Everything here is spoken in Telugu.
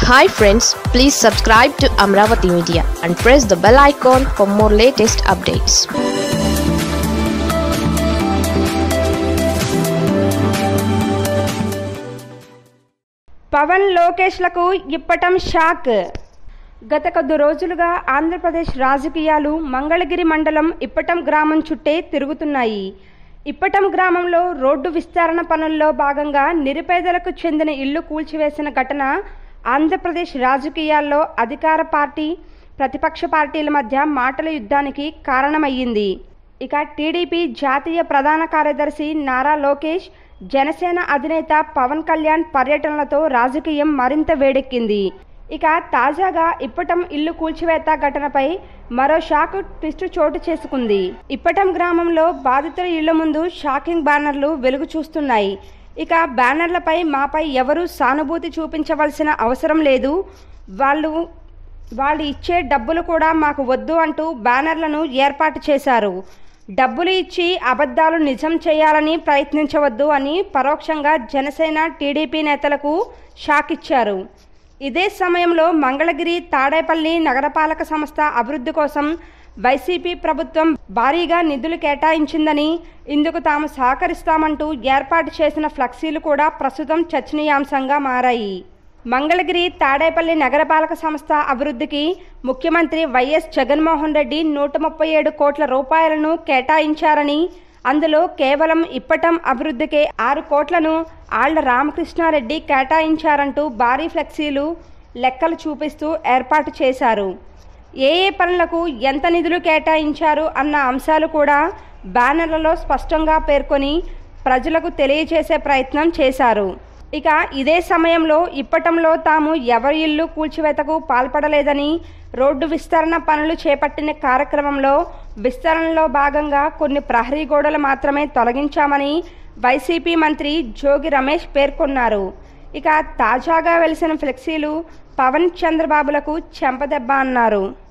hi friends please subscribe to Amaravati media and press the bell icon for more latest updates Pawan లోకేష్లకు ఇప్పటం షాక్ గత కొద్ది రోజులుగా ఆంధ్రప్రదేశ్ రాజకీయాలు మంగళగిరి మండలం ఇప్పటం గ్రామం చుట్టే తిరుగుతున్నాయి ఇప్పటం గ్రామంలో రోడ్డు విస్తరణ పనుల్లో భాగంగా నిరుపేదలకు చెందిన ఇల్లు కూల్చివేసిన ఘటన ఆంధ్రప్రదేశ్ రాజకీయాల్లో అధికార పార్టీ ప్రతిపక్ష పార్టీల మధ్య మాటల యుద్ధానికి కారణమయ్యింది ఇక టీడీపీ జాతీయ ప్రధాన కార్యదర్శి నారా లోకేష్ జనసేన అధినేత పవన్ కళ్యాణ్ పర్యటనలతో రాజకీయం మరింత వేడెక్కింది ఇక తాజాగా ఇప్పటం ఇల్లు కూల్చివేత ఘటనపై మరో షాక్ ట్విస్ట్ చోటు చేసుకుంది ఇప్పటం గ్రామంలో బాధితుల ఇళ్ల ముందు షాకింగ్ బ్యానర్లు వెలుగు చూస్తున్నాయి ఇక బ్యానర్లపై మాపై ఎవరూ సానుభూతి చూపించవలసిన అవసరం లేదు వాళ్ళు వాళ్ళు ఇచ్చే డబ్బులు కూడా మాకు వద్దు అంటూ బ్యానర్లను ఏర్పాటు చేశారు డబ్బులు ఇచ్చి అబద్ధాలు నిజం చేయాలని ప్రయత్నించవద్దు అని పరోక్షంగా జనసేన టీడీపీ నేతలకు షాక్ ఇచ్చారు ఇదే సమయంలో మంగళగిరి తాడేపల్లి నగరపాలక సంస్థ అభివృద్ధి కోసం వైసీపీ ప్రభుత్వం భారీగా నిధులు కేటాయించిందని ఇందుకు తాము సహకరిస్తామంటూ ఏర్పాటు చేసిన ఫ్లెక్సీలు కూడా ప్రస్తుతం చర్చనీయాంశంగా మారాయి మంగళగిరి తాడేపల్లి నగరపాలక సంస్థ అభివృద్ధికి ముఖ్యమంత్రి వైఎస్ జగన్మోహన్ రెడ్డి నూట ముప్పై ఏడు కోట్ల రూపాయలను కేటాయించారని అందులో కేవలం ఇప్పటం అభివృద్ధికే ఆరు కోట్లను ఆళ్ల రామకృష్ణారెడ్డి కేటాయించారంటూ భారీ ఫ్లెక్సీలు లెక్కలు చూపిస్తూ ఏర్పాటు చేశారు ఏ ఏ పనులకు ఎంత నిధులు కేటాయించారు అన్న అంశాలు కూడా బ్యానర్లలో స్పష్టంగా పేర్కొని ప్రజలకు తెలియజేసే ప్రయత్నం చేశారు ఇక ఇదే సమయంలో ఇప్పటంలో తాము ఎవరి ఇల్లు కూల్చివేతకు పాల్పడలేదని రోడ్డు విస్తరణ పనులు చేపట్టిన కార్యక్రమంలో విస్తరణలో భాగంగా కొన్ని ప్రహరీ గోడలు మాత్రమే తొలగించామని వైసీపీ మంత్రి జోగి రమేష్ పేర్కొన్నారు ఇక తాజాగా వెలిసిన ఫ్లెక్సీలు పవన్ చంద్రబాబులకు చెంపదెబ్బ అన్నారు